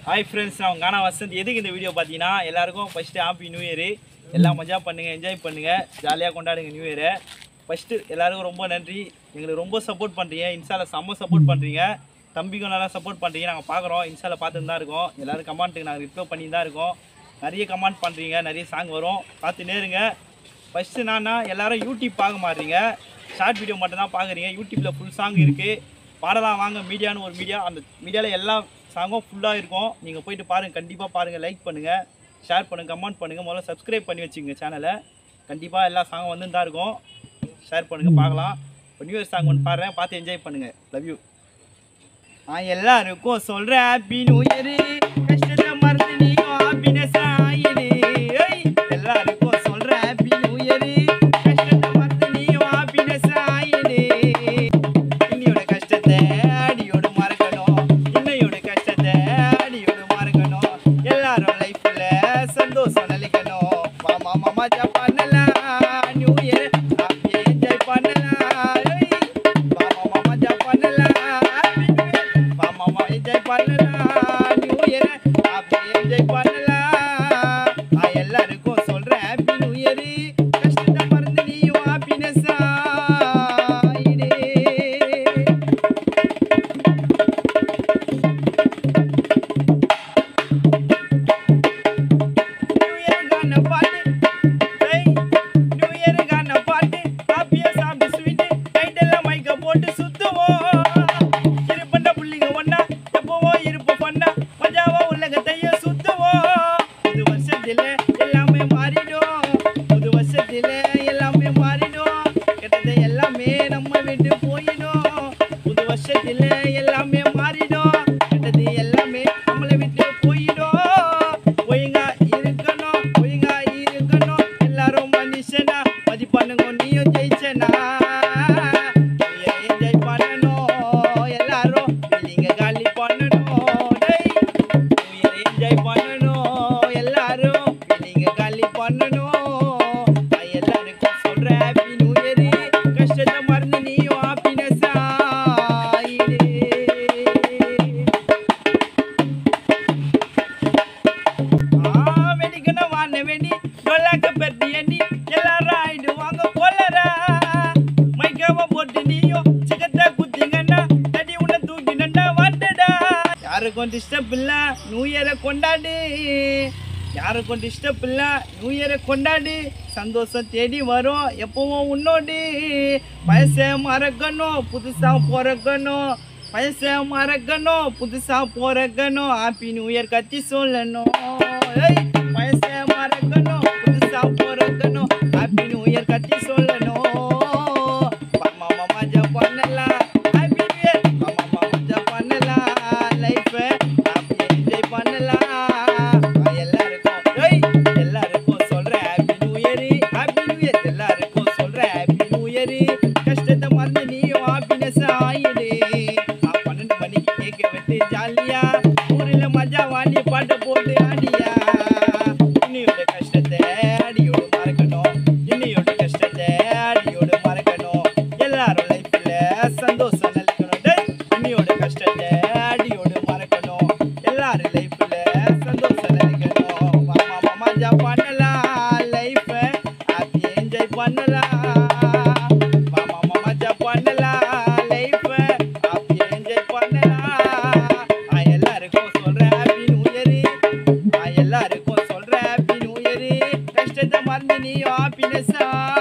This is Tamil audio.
ஹாய் ஃப்ரெண்ட்ஸ் நான் கானா வசந்த் எதுக்கு இந்த வீடியோ பார்த்தீங்கன்னா எல்லாருக்கும் ஃபஸ்ட்டு ஹாப்பி நியூ இயர் எல்லாம் மஜா பண்ணுங்கள் என்ஜாய் பண்ணுங்கள் ஜாலியாக கொண்டாடுங்க நியூ இயரை ஃபஸ்ட்டு எல்லாருக்கும் ரொம்ப நன்றி எங்களுக்கு ரொம்ப சப்போர்ட் பண்ணுறீங்க இன்ஸ்டால செம்ம சப்போர்ட் பண்ணுறீங்க தம்பிக்கும் நல்லா சப்போர்ட் பண்ணுறீங்க நாங்கள் பார்க்குறோம் இன்ஸ்டால பார்த்துட்டு தான் இருக்கோம் எல்லோரும் கமெண்ட்டுக்கு நாங்கள் ரிப்ளை பண்ணி தான் இருக்கோம் நிறைய கமெண்ட் பண்ணுறீங்க நிறைய சாங் வரும் பார்த்து நேருங்க ஃபஸ்ட்டு நானா எல்லாரும் யூடியூப் பார்க்க மாட்டீங்க ஷார்ட் வீடியோ மட்டும் தான் பார்க்குறீங்க யூடியூப்பில் ஃபுல் சாங் இருக்குது பாடலாம் வாங்க மீடியான்னு ஒரு மீடியா அந்த மீடியாவில் எல்லா சாங்கும் ஃபுல்லாக இருக்கும் நீங்கள் போயிட்டு பாருங்கள் கண்டிப்பாக பாருங்கள் லைக் பண்ணுங்கள் ஷேர் பண்ணுங்கள் கமெண்ட் பண்ணுங்கள் முதல்ல சப்ஸ்கிரைப் பண்ணி வச்சுங்க சேனலை கண்டிப்பாக எல்லா சாங்கும் வந்து தான் இருக்கும் ஷேர் பண்ணுங்கள் பார்க்கலாம் இப்போ நியூ இயர் சாங் ஒன்று பாடுறேன் பார்த்து என்ஜாய் பண்ணுங்கள் லவ் யூ நான் எல்லாருக்கும் சொல்கிறேன் ஹாப்பி நியூ இயரு கஷ்டத்தை மறந்து நீயும் ஹாப்பினஸ் ஆயிடு ஏய், எல்லாருக்கும் சொல்கிறேன் ஹாப்பி நியூ இயரு கஷ்டத்தை மறந்து நீயும் ஹாப்பினஸ் ஆயிடு இன்னையோட கஷ்டத்தை அடியோடு மறக்கணும் இன்னையோட கஷ்டத்தை அடியோடு மறக்கணும் எல்லாரும் லைஃப்ல சந்தோஷம் நிலைக்கணும் மாமா மாமா ஜா பண்ணலாம் நியூ இயர் ஹாப்பி என்ஜாய் பண்ணலாம் ஏய், மாமா மாமா ஜா பண்ணலாம் மாமா மாமா என்ஜாய் பண்ணலாம் நியூ இயர் ஹாப்பி என்ஜாய் பண்ணலாம் நான் எல்லாருக்கும் சொல்றேன் ஹாப்பி நியூ இயர் கஷ்டத்தை மறந்து நீயும் ஹாப்பினஸ் ஆயிடு நியூ இயருக்கான பாட்டு ஏய், நியூ இயருக்கான பாட்டு ஹாப்பியா சாப்பிட்டு ஸ்வீட்டு டைட்டெல்லாம் மைக்க போட்டு சுத்துவோம் இருப்பண்ட புள்ளிங்க ஒண்ணா எப்பவும் இருப்பு பண்ணா மஜாவா உலகத்தையே சுத்துவோம் புது வருஷத்துல எல்லாமே மாறிடும் புது வருஷத்துல எல்லாமே மாறிடும் கெட்டது எல்லாமே நம்ம விட்டு போயிடும் புது வருஷத்துல எல்லாமே மாறிடும் கெட்டது எல்லாமே நம்மளை விட்டு போயிடும் ஒழுங்கா இருக்கணும் ஒழுங்கா இருக்கணும் எல்லாரும் மனுஷனா மதிப்பானுங்க நீயும் ஜெயிச்சனா என்ஜாய் பண்ணணும் எல்லாரும் நீங்க காலி பண்ணணும் டேய் என்ஜாய் பண்ணணும் எல்லாரும் நீங்க காலி பண்ணணும் நான் எல்லாருக்கும் சொல்றேன் ஹாப்பி நியூ இயர் கஷ்டத்தை மறந்து நீயும் ஹாப்பினஸ் ஆயிடு ஆ, வெடிக்கணும் வான வெடி டொல்லாக்க பெட்டி எண்ணி எல்லாரும் ஆயிடுவாங்க கொல்லரா மைக்காம போட்டு நீயும் சிக்கத்தை குத்திங்கன்னா தடி உன்னை தூக்கினண்டா வாண்டடா யாருக்கும் டிஸ்டர்ப் இல்ல நியூ இயரை கொண்டாடு யாருக்கும் டிஸ்டர்ப் இல்ல நியூ இயரை கொண்டாடு சந்தோஷம் தேடி வரும் எப்பவும் உன்னோடு வயசை மறக்கணும் புதுசா பிறக்கணும் வயசை மறக்கணும் புதுசா பிறக்கணும் ஹாப்பி நியூ இயர் கத்தி சொல்லணும் ஏய், வயசை மறக்கணும் புதுசா பிறக்கணும் ஹாப்பி நியூ இயர் கத்தி சொல்லணும் மாமா மாமா ஜா பண்ணலாம் ஹாப்பி நியூ இயர் மாமா மாமா ஜா பண்ணலாம் லைஃப் ஹாப்பி என்ஜாய் பண்ணலாம் நான் எல்லாருக்கும் ஏய், எல்லாருக்கும் சொல்றேன் happy new year happy new year எல்லாருக்கும் சொல்றேன் ஹாப்பி நியூ இயர் கஷ்டத்தை மறந்து நீயும் ஹாப்பினஸ் ஆயிடு நான் பன்னெண்டு மணிக்கு கேட்க வெட்டு ஜாலியா ஊரில் மஜா வாணி பாட்டு போட்டு ஆடியா இன்னையோட கஷ்டத்தை அடியோடு மறக்கணும் இன்னையோட கஷ்டத்தை அடியோடு மறக்கணும் எல்லாரும் லைஃப்ல சந்தோஷம் நிலைக்கணும் டேய், இன்னையோட கஷ்டத்தை அடியோடு மறக்கணும் எல்லாரும் லைஃப்ல சந்தோஷம் நிலைக்கணும் மாமா மாமா ஜா பண்ணலாம் லைஃப் ஹாப்பி என்ஜாய் பண்ணலாம் மாமா மாமா ஜா பண்ணலாம் லைஃப் ஹாப்பி என்ஜாய் பண்ணலாம் நான் எல்லாருக்கும் சொல்றேன் ஹாப்பி நியூ இயர் நான் எல்லாருக்கும் சொல்றேன் ஹாப்பி நியூ இயர் கஷ்டத்தை மறந்து நீ ஹாப்பினஸ்